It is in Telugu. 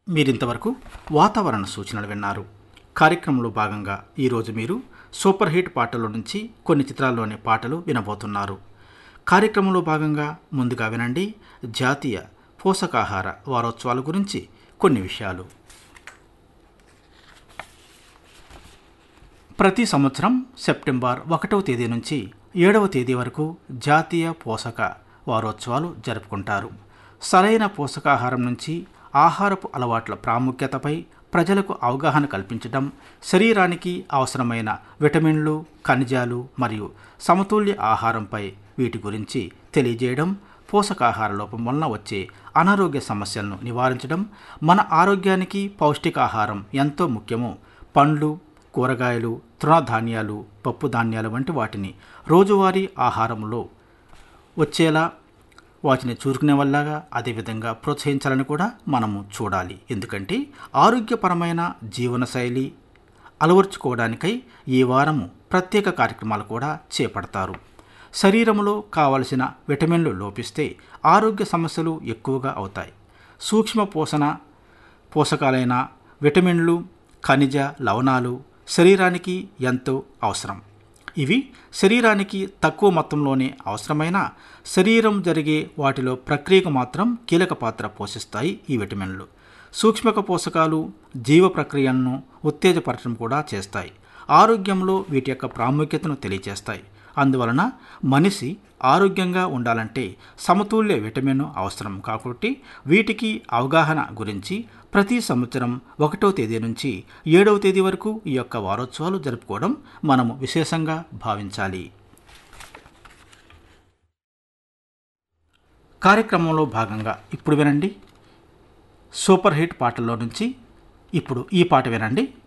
మీరింతవరకు వాతావరణ సూచనలు విన్నారు కార్యక్రమంలో భాగంగా ఈరోజు మీరు సూపర్ హిట్ పాటల నుంచి కొన్ని చిత్రాల్లోని పాటలు వినబోతున్నారు కార్యక్రమంలో భాగంగా ముందుగా వినండి జాతీయ పోషకాహార వారోత్సవాల గురించి కొన్ని విషయాలు ప్రతి సంవత్సరం సెప్టెంబర్ ఒకటవ తేదీ నుంచి ఏడవ తేదీ వరకు జాతీయ పోషక వారోత్సవాలు జరుపుకుంటారు సరైన పోషకాహారం నుంచి ఆహారపు అలవాట్ల ప్రాముఖ్యతపై ప్రజలకు అవగాహన కల్పించడం శరీరానికి అవసరమైన విటమిన్లు ఖనిజాలు మరియు సమతుల్య ఆహారంపై వీటి గురించి తెలియజేయడం పోషకాహార లోపం వలన వచ్చే అనారోగ్య సమస్యలను నివారించడం మన ఆరోగ్యానికి పౌష్టికాహారం ఎంతో ముఖ్యమో పండ్లు కూరగాయలు తృణధాన్యాలు పప్పు ధాన్యాలు వంటి వాటిని రోజువారీ ఆహారంలో వచ్చేలా వాటిని చూసుకునే వల్లగా అదేవిధంగా ప్రోత్సహించాలని కూడా మనము చూడాలి ఎందుకంటే ఆరోగ్యపరమైన జీవనశైలి అలవర్చుకోవడానికై ఈ వారము ప్రత్యేక కార్యక్రమాలు కూడా చేపడతారు శరీరంలో కావలసిన విటమిన్లు లోపిస్తే ఆరోగ్య సమస్యలు ఎక్కువగా అవుతాయి సూక్ష్మ పోషణ పోషకాలైన విటమిన్లు ఖనిజ లవణాలు శరీరానికి ఎంతో అవసరం ఇవి శరీరానికి తక్కువ మొత్తంలోనే అవసరమైన శరీరం జరిగే వాటిలో ప్రక్రియకు మాత్రం కీలక పాత్ర పోషిస్తాయి ఈ విటమిన్లు సూక్ష్మక పోషకాలు జీవ ప్రక్రియలను ఉత్తేజపరచడం కూడా చేస్తాయి ఆరోగ్యంలో వీటి యొక్క ప్రాముఖ్యతను తెలియజేస్తాయి అందువలన మనిషి ఆరోగ్యంగా ఉండాలంటే సమతుల్య విటమిన్ అవసరం కాబట్టి వీటికి అవగాహన గురించి ప్రతి సంవత్సరం ఒకటో తేదీ నుంచి ఏడవ తేదీ వరకు ఈ యొక్క వారోత్సవాలు జరుపుకోవడం మనము విశేషంగా భావించాలి కార్యక్రమంలో భాగంగా ఇప్పుడు వినండి సూపర్ హిట్ పాటల్లో నుంచి ఇప్పుడు ఈ పాట వినండి